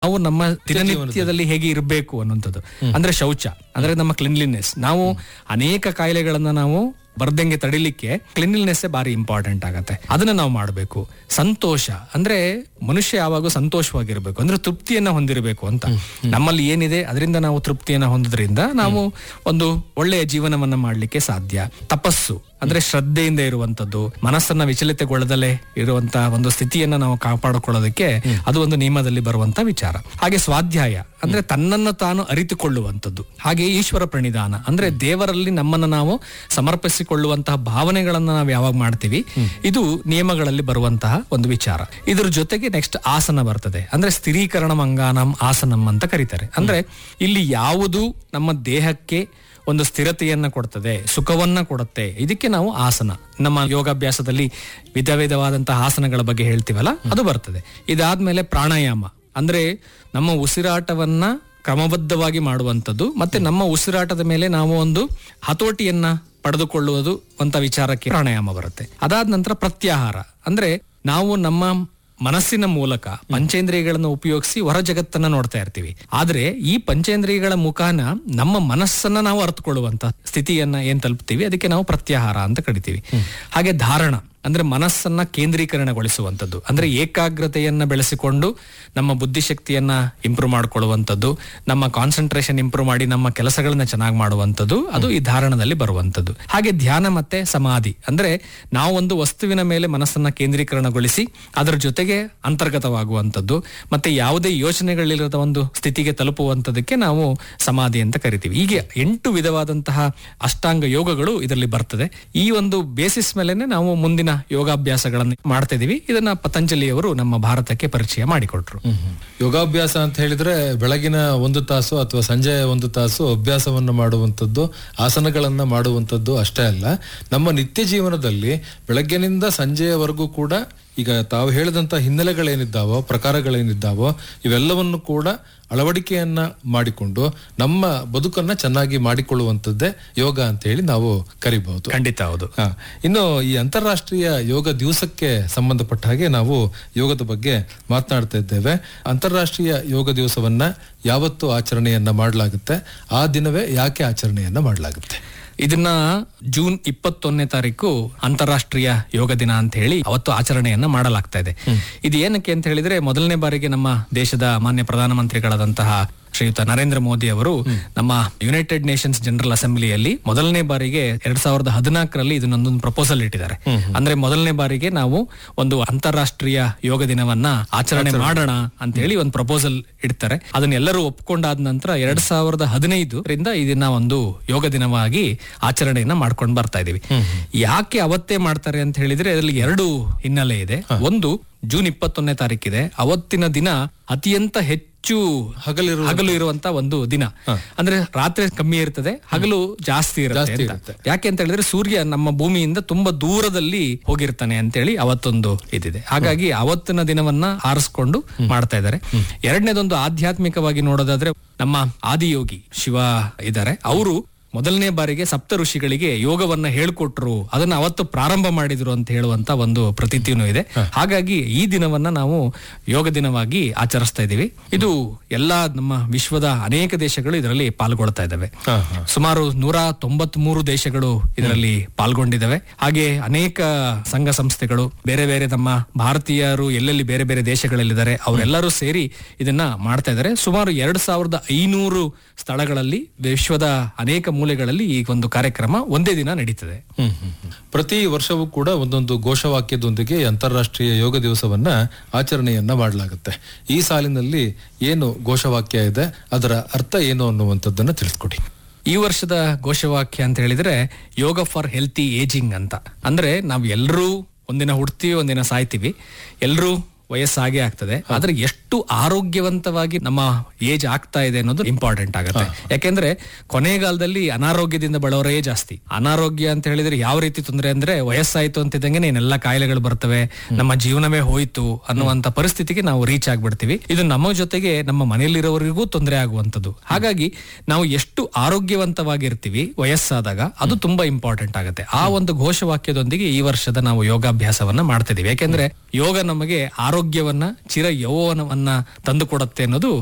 ನಾವು ನಮ್ಮ ದಿನನಿತ್ಯದಲ್ಲಿ ಹೇಗೆ ಇರಬೇಕು ಅನ್ನುವಂಥದ್ದು ಅಂದ್ರೆ ಶೌಚ ಅಂದ್ರೆ ನಮ್ಮ ಕ್ಲಿನ್ಲಿನೆಸ್ ನಾವು ಅನೇಕ ಕಾಯಿಲೆಗಳನ್ನ ನಾವು ಬರ್ದಂಗೆ ತಡಿಲಿಕ್ಕೆ ಕ್ಲಿನ್ಲಿನೆಸ್ ಬಾರಿ ಇಂಪಾರ್ಟೆಂಟ್ ಆಗತ್ತೆ ಅದನ್ನ ನಾವು ಮಾಡಬೇಕು ಸಂತೋಷ ಅಂದ್ರೆ ಮನುಷ್ಯ ಯಾವಾಗ ಸಂತೋಷವಾಗಿರ್ಬೇಕು ಅಂದ್ರೆ ತೃಪ್ತಿಯನ್ನ ಹೊಂದಿರಬೇಕು ಅಂತ ನಮ್ಮಲ್ಲಿ ಏನಿದೆ ಅದರಿಂದ ನಾವು ತೃಪ್ತಿಯನ್ನ ಹೊಂದೋದ್ರಿಂದ ನಾವು ಒಂದು ಒಳ್ಳೆಯ ಜೀವನವನ್ನ ಮಾಡ್ಲಿಕ್ಕೆ ಸಾಧ್ಯ ತಪಸ್ಸು ಅಂದ್ರೆ ಶ್ರದ್ಧೆಯಿಂದ ಇರುವಂತದ್ದು ಮನಸ್ಸನ್ನ ವಿಚಲಿತಗೊಳ್ಳದಲೇ ಇರುವಂತ ಒಂದು ಸ್ಥಿತಿಯನ್ನ ನಾವು ಕಾಪಾಡಿಕೊಳ್ಳೋದಕ್ಕೆ ಅದು ಒಂದು ನಿಯಮದಲ್ಲಿ ಬರುವಂತ ವಿಚಾರ ಹಾಗೆ ಸ್ವಾಧ್ಯಾಯ ಅಂದ್ರೆ ತನ್ನನ್ನು ತಾನು ಅರಿತುಕೊಳ್ಳುವಂಥದ್ದು ಹಾಗೆ ಈಶ್ವರ ಪ್ರಣಿಧಾನ ಅಂದ್ರೆ ದೇವರಲ್ಲಿ ನಮ್ಮನ್ನ ನಾವು ಸಮರ್ಪಿಸಿಕೊಳ್ಳುವಂತಹ ಭಾವನೆಗಳನ್ನ ನಾವು ಯಾವಾಗ ಮಾಡ್ತೀವಿ ಇದು ನಿಯಮಗಳಲ್ಲಿ ಬರುವಂತಹ ಒಂದು ವಿಚಾರ ಇದ್ರ ಜೊತೆಗೆ ನೆಕ್ಸ್ಟ್ ಆಸನ ಬರ್ತದೆ ಅಂದ್ರೆ ಸ್ಥಿರೀಕರಣ ಮಂಗಾನಂ ಆಸನಂ ಅಂತ ಕರೀತಾರೆ ಅಂದ್ರೆ ಇಲ್ಲಿ ಯಾವುದು ನಮ್ಮ ದೇಹಕ್ಕೆ ಒಂದು ಸ್ಥಿರತೆಯನ್ನ ಕೊಡ್ತದೆ ಸುಖವನ್ನ ಕೊಡುತ್ತೆ ಇದಕ್ಕೆ ನಾವು ಆಸನ ನಮ್ಮ ಯೋಗಾಭ್ಯಾಸದಲ್ಲಿ ವಿಧ ವಿಧವಾದಂತಹ ಆಸನಗಳ ಬಗ್ಗೆ ಹೇಳ್ತೀವಲ್ಲ ಅದು ಬರ್ತದೆ ಇದಾದ್ಮೇಲೆ ಪ್ರಾಣಾಯಾಮ ಅಂದ್ರೆ ನಮ್ಮ ಉಸಿರಾಟವನ್ನ ಕ್ರಮಬದ್ಧವಾಗಿ ಮಾಡುವಂಥದ್ದು ಮತ್ತೆ ನಮ್ಮ ಉಸಿರಾಟದ ಮೇಲೆ ನಾವು ಒಂದು ಹತೋಟಿಯನ್ನ ಪಡೆದುಕೊಳ್ಳುವುದು ಅಂತ ವಿಚಾರಕ್ಕೆ ಪ್ರಾಣಾಯಾಮ ಬರುತ್ತೆ ಅದಾದ ನಂತರ ಪ್ರತ್ಯಾಹಾರ ಅಂದ್ರೆ ನಾವು ನಮ್ಮ ಮನಸ್ಸಿನ ಮೂಲಕ ಪಂಚೇಂದ್ರಿಯಗಳನ್ನು ಉಪಯೋಗಿಸಿ ಹೊರ ಜಗತ್ತನ್ನ ನೋಡ್ತಾ ಇರ್ತೀವಿ ಆದ್ರೆ ಈ ಪಂಚೇಂದ್ರಿಯಗಳ ಮುಖಾನ ನಮ್ಮ ಮನಸ್ಸನ್ನ ನಾವು ಅರ್ಥಕೊಳ್ಳುವಂತ ಸ್ಥಿತಿಯನ್ನ ಏನ್ ತಲುಪ್ತೀವಿ ಅದಕ್ಕೆ ನಾವು ಪ್ರತ್ಯಾಹಾರ ಅಂತ ಕರಿತೀವಿ ಹಾಗೆ ಧಾರಣ ಅಂದ್ರೆ ಮನಸ್ಸನ್ನ ಕೇಂದ್ರೀಕರಣಗೊಳಿಸುವಂಥದ್ದು ಅಂದ್ರೆ ಏಕಾಗ್ರತೆಯನ್ನ ಬೆಳೆಸಿಕೊಂಡು ನಮ್ಮ ಬುದ್ಧಿಶಕ್ತಿಯನ್ನ ಇಂಪ್ರೂವ್ ಮಾಡ್ಕೊಳ್ಳುವಂಥದ್ದು ನಮ್ಮ ಕಾನ್ಸಂಟ್ರೇಷನ್ ಇಂಪ್ರೂವ್ ಮಾಡಿ ನಮ್ಮ ಕೆಲಸಗಳನ್ನ ಚೆನ್ನಾಗಿ ಮಾಡುವಂಥದ್ದು ಅದು ಈ ಧಾರಣದಲ್ಲಿ ಬರುವಂಥದ್ದು ಹಾಗೆ ಧ್ಯಾನ ಮತ್ತೆ ಸಮಾಧಿ ಅಂದ್ರೆ ನಾವು ಒಂದು ವಸ್ತುವಿನ ಮೇಲೆ ಮನಸ್ಸನ್ನ ಕೇಂದ್ರೀಕರಣಗೊಳಿಸಿ ಅದರ ಜೊತೆಗೆ ಅಂತರ್ಗತವಾಗುವಂಥದ್ದು ಮತ್ತೆ ಯಾವುದೇ ಯೋಚನೆಗಳಿಲ್ಲದ ಒಂದು ಸ್ಥಿತಿಗೆ ತಲುಪುವಂಥದಕ್ಕೆ ನಾವು ಸಮಾಧಿ ಅಂತ ಕರಿತೀವಿ ಹೀಗೆ ಎಂಟು ವಿಧವಾದಂತಹ ಅಷ್ಟಾಂಗ ಯೋಗಗಳು ಇದರಲ್ಲಿ ಬರ್ತದೆ ಈ ಒಂದು ಬೇಸಿಸ್ ಮೇಲೆನೆ ನಾವು ಮುಂದಿನ ಯೋಗಾಭ್ಯಾಸಗಳನ್ನು ಮಾಡ್ತಾ ಇದೀವಿ ಇದನ್ನ ಪತಂಜಲಿಯವರು ನಮ್ಮ ಭಾರತಕ್ಕೆ ಪರಿಚಯ ಮಾಡಿಕೊಟ್ರು ಯೋಗಾಭ್ಯಾಸ ಅಂತ ಹೇಳಿದ್ರೆ ಬೆಳಗಿನ ಒಂದು ತಾಸು ಅಥವಾ ಸಂಜೆ ಒಂದು ತಾಸು ಅಭ್ಯಾಸವನ್ನು ಮಾಡುವಂಥದ್ದು ಆಸನಗಳನ್ನ ಮಾಡುವಂಥದ್ದು ಅಷ್ಟೇ ಅಲ್ಲ ನಮ್ಮ ನಿತ್ಯ ಜೀವನದಲ್ಲಿ ಬೆಳಗ್ಗಿನಿಂದ ಸಂಜೆಯವರೆಗೂ ಕೂಡ ಈಗ ತಾವು ಹೇಳಿದಂತ ಹಿನ್ನೆಲೆಗಳೇನಿದ್ದಾವೋ ಪ್ರಕಾರಗಳೇನಿದ್ದಾವೋ ಇವೆಲ್ಲವನ್ನು ಕೂಡ ಅಳವಡಿಕೆಯನ್ನ ಮಾಡಿಕೊಂಡು ನಮ್ಮ ಬದುಕನ್ನ ಚೆನ್ನಾಗಿ ಮಾಡಿಕೊಳ್ಳುವಂಥದ್ದೇ ಯೋಗ ಅಂತ ಹೇಳಿ ನಾವು ಕರಿಬಹುದು ಖಂಡಿತ ಹೌದು ಹಾ. ಇನ್ನು ಈ ಅಂತಾರಾಷ್ಟ್ರೀಯ ಯೋಗ ದಿವಸಕ್ಕೆ ಸಂಬಂಧಪಟ್ಟ ಹಾಗೆ ನಾವು ಯೋಗದ ಬಗ್ಗೆ ಮಾತನಾಡ್ತಾ ಇದ್ದೇವೆ ಅಂತಾರಾಷ್ಟ್ರೀಯ ಯೋಗ ದಿವಸವನ್ನ ಯಾವತ್ತು ಆಚರಣೆಯನ್ನ ಮಾಡಲಾಗುತ್ತೆ ಆ ದಿನವೇ ಯಾಕೆ ಆಚರಣೆಯನ್ನ ಮಾಡಲಾಗುತ್ತೆ ಇದನ್ನ ಜೂನ್ ಇಪ್ಪತ್ತೊಂದನೇ ತಾರೀಕು ಅಂತಾರಾಷ್ಟ್ರೀಯ ಯೋಗ ದಿನ ಅಂತ ಹೇಳಿ ಅವತ್ತು ಆಚರಣೆಯನ್ನ ಮಾಡಲಾಗ್ತಾ ಇದೆ ಇದು ಏನಕ್ಕೆ ಅಂತ ಹೇಳಿದ್ರೆ ಮೊದಲನೇ ಬಾರಿಗೆ ನಮ್ಮ ದೇಶದ ಮಾನ್ಯ ಪ್ರಧಾನಮಂತ್ರಿಗಳಾದಂತಹ ಶ್ರೀಯುತ ನರೇಂದ್ರ ಮೋದಿ ಅವರು ನಮ್ಮ ಯುನೈಟೆಡ್ ನೇಷನ್ಸ್ ಜನರಲ್ ಅಸೆಂಬ್ಲಿಯಲ್ಲಿ ಮೊದಲನೇ ಬಾರಿಗೆ ಎರಡ್ ಸಾವಿರದ ಹದಿನಾಲ್ಕರಲ್ಲಿ ಇದನ್ನೊಂದೊಂದು ಪ್ರಪೋಸಲ್ ಇಟ್ಟಿದ್ದಾರೆ ಅಂದ್ರೆ ಮೊದಲನೇ ಬಾರಿಗೆ ನಾವು ಒಂದು ಅಂತಾರಾಷ್ಟ್ರೀಯ ಯೋಗ ದಿನವನ್ನ ಆಚರಣೆ ಮಾಡೋಣ ಅಂತ ಹೇಳಿ ಒಂದು ಪ್ರಪೋಸಲ್ ಇಡ್ತಾರೆ ಅದನ್ನ ಎಲ್ಲರೂ ಒಪ್ಕೊಂಡಾದ ನಂತರ ಎರಡ್ ಸಾವಿರದ ಹದಿನೈದರಿಂದ ಇದನ್ನ ಒಂದು ಯೋಗ ದಿನವಾಗಿ ಆಚರಣೆಯನ್ನ ಮಾಡ್ಕೊಂಡು ಬರ್ತಾ ಇದೀವಿ ಯಾಕೆ ಅವತ್ತೇ ಮಾಡ್ತಾರೆ ಅಂತ ಹೇಳಿದ್ರೆ ಅದರಲ್ಲಿ ಎರಡು ಹಿನ್ನೆಲೆ ಇದೆ ಒಂದು ಜೂನ್ ಇಪ್ಪತ್ತೊಂದನೇ ತಾರೀಕಿದೆ ಅವತ್ತಿನ ದಿನ ಅತ್ಯಂತ ಹೆಚ್ಚು ಹಗಲಿರುವ ಹಗಲು ಇರುವಂತ ಒಂದು ದಿನ ಅಂದ್ರೆ ರಾತ್ರಿ ಕಮ್ಮಿ ಇರ್ತದೆ ಹಗಲು ಜಾಸ್ತಿ ಇರುತ್ತೆ ಅಂತ. ಯಾಕೆ ಅಂತ ಹೇಳಿದ್ರೆ ಸೂರ್ಯ ನಮ್ಮ ಭೂಮಿಯಿಂದ ತುಂಬಾ ದೂರದಲ್ಲಿ ಹೋಗಿರ್ತಾನೆ ಅಂತೇಳಿ ಅವತ್ತೊಂದು ಇದಿದೆ ಹಾಗಾಗಿ ಅವತ್ತಿನ ದಿನವನ್ನ ಆರಿಸ್ಕೊಂಡು ಮಾಡ್ತಾ ಇದ್ದಾರೆ ಎರಡನೇದೊಂದು ಆಧ್ಯಾತ್ಮಿಕವಾಗಿ ನೋಡೋದಾದ್ರೆ ನಮ್ಮ ಆದಿಯೋಗಿ ಶಿವ ಇದ್ದಾರೆ ಅವರು ಮೊದಲನೇ ಬಾರಿಗೆ ಸಪ್ತ ಋಷಿಗಳಿಗೆ ಯೋಗವನ್ನ ಹೇಳ್ಕೊಟ್ರು ಅದನ್ನ ಅವತ್ತು ಪ್ರಾರಂಭ ಮಾಡಿದ್ರು ಅಂತ ಹೇಳುವಂತ ಒಂದು ಪ್ರತೀತಿನೂ ಇದೆ ಹಾಗಾಗಿ ಈ ದಿನವನ್ನ ನಾವು ಯೋಗ ದಿನವಾಗಿ ಆಚರಿಸ್ತಾ ಇದ್ದೀವಿ ಇದು ಎಲ್ಲಾ ನಮ್ಮ ವಿಶ್ವದ ಅನೇಕ ದೇಶಗಳು ಇದರಲ್ಲಿ ಪಾಲ್ಗೊಳ್ತಾ ಇದ್ದಾವೆ ಹಾ, ಹಾ. ಸುಮಾರು ನೂರ ತೊಂಬತ್ ಮೂರು ದೇಶಗಳು ಇದರಲ್ಲಿ ಪಾಲ್ಗೊಂಡಿದ್ದಾವೆ ಹಾಗೆ ಅನೇಕ ಸಂಘ ಸಂಸ್ಥೆಗಳು ಬೇರೆ ಬೇರೆ ನಮ್ಮ ಭಾರತೀಯರು ಎಲ್ಲೆಲ್ಲಿ ಬೇರೆ ಬೇರೆ ದೇಶಗಳಲ್ಲಿದ್ದಾರೆ ಅವರೆಲ್ಲರೂ ಸೇರಿ ಇದನ್ನ ಮಾಡ್ತಾ ಇದ್ದಾರೆ ಸುಮಾರು ಎರಡ್ ಸಾವಿರದ ಐನೂರು ಸ್ಥಳಗಳಲ್ಲಿ ವಿಶ್ವದ ಅನೇಕ ಮೂಲೆಗಳಲ್ಲಿ ಈ ಒಂದು ಕಾರ್ಯಕ್ರಮ ಒಂದೇ ದಿನ ನಡೀತದೆ ಹ್ಮ್, ಹ್ಮ್, ಹ್ಮ್. ಪ್ರತಿ ವರ್ಷವೂ ಕೂಡ ಒಂದೊಂದು ಘೋಷವಾಕ್ಯದೊಂದಿಗೆ ಈ ಅಂತಾರಾಷ್ಟ್ರೀಯ ಯೋಗ ದಿವಸವನ್ನ ಆಚರಣೆಯನ್ನ ಮಾಡಲಾಗುತ್ತೆ ಈ ಸಾಲಿನಲ್ಲಿ ಏನು ಘೋಷವಾಕ್ಯ ಇದೆ ಅದರ ಅರ್ಥ ಏನು ಅನ್ನುವಂಥದ್ದನ್ನ ತಿಳಿಸ್ಕೊಡಿ ಈ ವರ್ಷದ ಘೋಷವಾಕ್ಯ ಅಂತ ಹೇಳಿದ್ರೆ ಯೋಗ ಫಾರ್ ಹೆಲ್ತಿ ಏಜಿಂಗ್ ಅಂತ ಅಂದ್ರೆ ನಾವ್ ಎಲ್ರೂ ಒಂದಿನ ಹುಡ್ತೀವಿ ಒಂದಿನ ಸಾಯ್ತೀವಿ ಎಲ್ರೂ ವಯಸ್ಸಾಗೆ ಆಗ್ತದೆ ಆದ್ರೆ ಎಷ್ಟು ಆರೋಗ್ಯವಂತವಾಗಿ ನಮ್ಮ ಏಜ್ ಆಗ್ತಾ ಇದೆ ಅನ್ನೋದು ಇಂಪಾರ್ಟೆಂಟ್ ಆಗುತ್ತೆ ಯಾಕೆಂದ್ರೆ ಕೊನೆಗಾಲದಲ್ಲಿ ಅನಾರೋಗ್ಯದಿಂದ ಬಳೋರೇ ಜಾಸ್ತಿ ಅನಾರೋಗ್ಯ ಅಂತ ಹೇಳಿದ್ರೆ ಯಾವ ರೀತಿ ತೊಂದರೆ ಅಂದ್ರೆ ವಯಸ್ಸಾಯ್ತು ಅಂತಿದ್ದಂಗೆ ಏನೆಲ್ಲ ಕಾಯಿಲೆಗಳು ಬರ್ತವೆ ನಮ್ಮ ಜೀವನವೇ ಹೋಯ್ತು ಅನ್ನುವಂತ ಪರಿಸ್ಥಿತಿಗೆ ನಾವು ರೀಚ್ ಆಗ್ಬಿಡ್ತೀವಿ ಇದು ನಮ್ಮ ಜೊತೆಗೆ ನಮ್ಮ ಮನೆಯಲ್ಲಿರೋವರಿಗೂ ತೊಂದರೆ ಆಗುವಂತದ್ದು ಹಾಗಾಗಿ ನಾವು ಎಷ್ಟು ಆರೋಗ್ಯವಂತವಾಗಿರ್ತೀವಿ ವಯಸ್ಸಾದಾಗ ಅದು ತುಂಬಾ ಇಂಪಾರ್ಟೆಂಟ್ ಆಗುತ್ತೆ ಆ ಒಂದು ಘೋಷವಾಕ್ಯದೊಂದಿಗೆ ಈ ವರ್ಷದ ನಾವು ಯೋಗಾಭ್ಯಾಸವನ್ನ ಮಾಡ್ತಿದೀವಿ ಯಾಕೆಂದ್ರೆ ಯೋಗ ನಮಗೆ ಆರೋಗ್ಯವನ್ನ ಚಿರ ಯೌವನವನ್ನ ತಂದುಕೊಡುತ್ತೆ ಅನ್ನೋದು